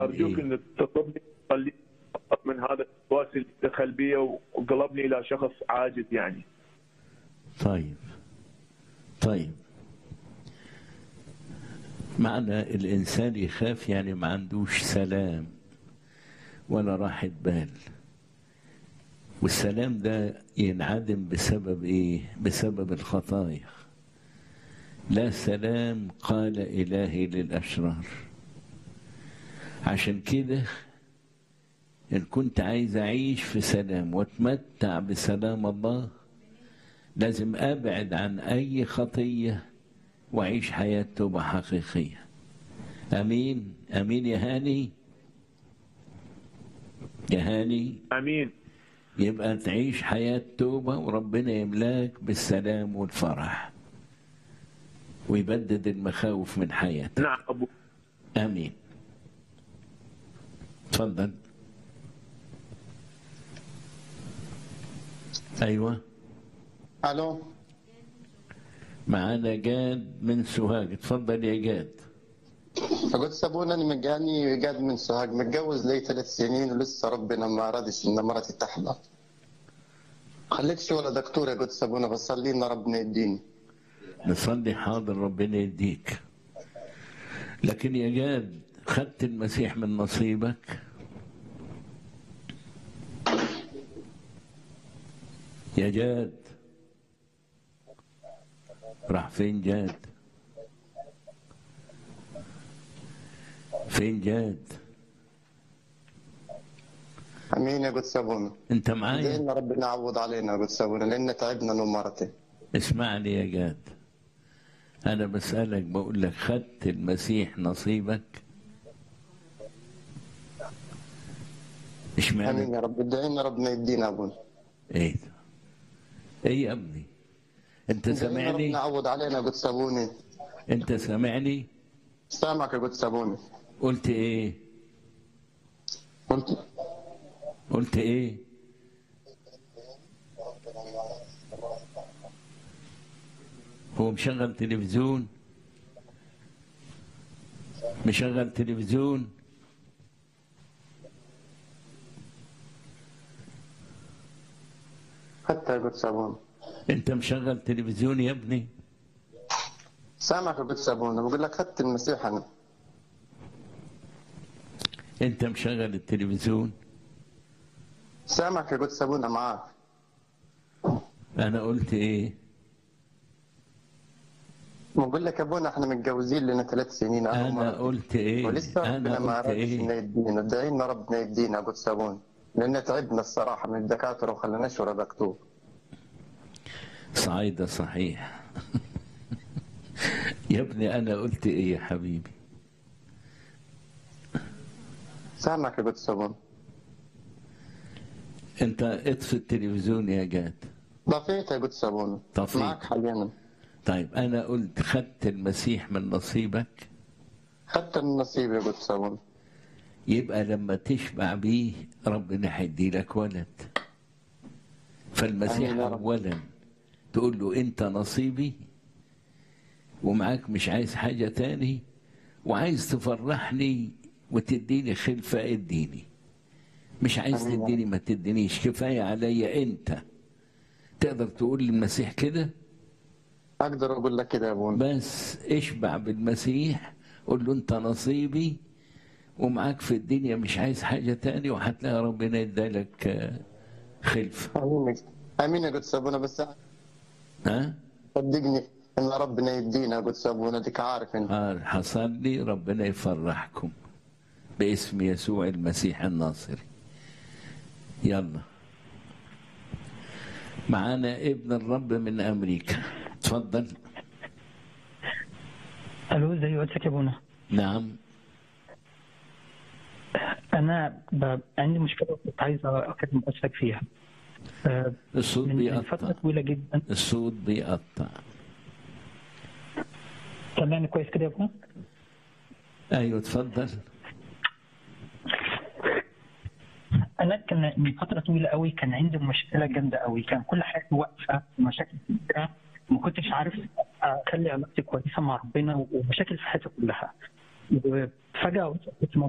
ارجوك إيه. ان تطلبني تصلي من هذا الوسواس اللي دخل بي وقلبني الى شخص عاجز يعني طيب طيب معنى الإنسان يخاف يعني ما عندوش سلام ولا راحة بال والسلام ده ينعدم بسبب إيه؟ بسبب الخطايا لا سلام قال إلهي للأشرار عشان كده إن كنت عايز أعيش في سلام وأتمتع بسلام الله لازم أبعد عن أي خطية وأعيش حياة توبة حقيقية أمين أمين يا هاني يا هاني امين يبقى تعيش حياة توبة وربنا يملاك بالسلام والفرح ويبدد المخاوف من حياتك نعم ابو آمين تفضل أيوة الو معانا جاد من سوهاج اتفضل يا جاد قلت سابونا انا مجاني قاعد من سوهاج متجوز لي ثلاث سنين ولسه ربنا ما رادش ان مرتي تحمل خليتش ولا دكتور يا قلت سابونا بصلي لنا ربنا يديني نصلي حاضر ربنا يديك لكن يا جاد خدت المسيح من نصيبك يا جاد راح فين جاد فين جاد امين يا قلت سابونا انت معايا دينا ربنا يعوض علينا يا قلت سابونا لان تعبنا انا ومرتي اسمعني يا جاد انا بسألك بقول لك خدت المسيح نصيبك امين اشمعنى يا رب ادعينا ربنا يدينا ابونا ايه ده؟ ايه يا ابني انت ادعينا ربنا سامعني يعوض علينا يا قلت سابوني انت سامعني سامعك يا قلت سابوني قلت ايه قلت قلت ايه هو مشغل تلفزيون مشغل تلفزيون حتى يا قلت سابوني انت مشغل تلفزيون يا ابني سامعك يا قلت سابوني بقول لك خدت المسيح انا انت مشغل التلفزيون سامعك يا قلت سابوني معاك انا قلت ايه بقول لك يا ابونا احنا متجوزين لنا ثلاث سنين انا انا ومرتي. قلت ايه ولسه انا ربنا ما قلت عرفش ايه انه يدينا ادعينا ربنا يدينا قلت سابون لان تعبنا الصراحه من الدكاتره وخلناش ورا دكتور صعيدة صحيح يا ابني انا قلت ايه يا حبيبي سامعك يا قلت سابون انت اطفي التلفزيون يا جاد ضفيت يا قلت سابون طفيت. معك حاليا طيب انا قلت خدت المسيح من نصيبك خدت النصيب يا قلت سابون يبقى لما تشبع بيه ربنا هيدي لك ولد فالمسيح آمين يا رب. اولا تقول له انت نصيبي ومعاك مش عايز حاجة تاني وعايز تفرحني وتديني خلفة اديني مش عايز آمين يا رب. تديني ما تدينيش كفاية عليا انت تقدر تقول للمسيح كده اقدر اقول لك كده يا ابونا بس اشبع بالمسيح قول له انت نصيبي ومعاك في الدنيا مش عايز حاجة تاني وهتلاقي ربنا يدالك آه، خلفة امين امين يا قلت سابون بس ها صدقني ان ربنا يدينا يا قلت سابون اديك عارف انت آه، حصل لي ربنا يفرحكم باسم يسوع المسيح الناصري يلا معانا ابن الرب من امريكا تفضل الو ازي قلتك يا ابونا نعم انا ب... عندي مشكله كنت عايز اكلم اسالك فيها آه، الصوت من من فتره بيقطع طويله جدا الصوت بيقطع سامعني كويس كده يا ابونا ايوه تفضل انا كان من فتره طويله قوي كان عندي مشكله جامده قوي كان كل حياتي واقفه ومشاكل كتيره ما كنتش عارف اخلي علاقتي كويسه مع ربنا ومشاكل في حياتي كلها وفجاه كنت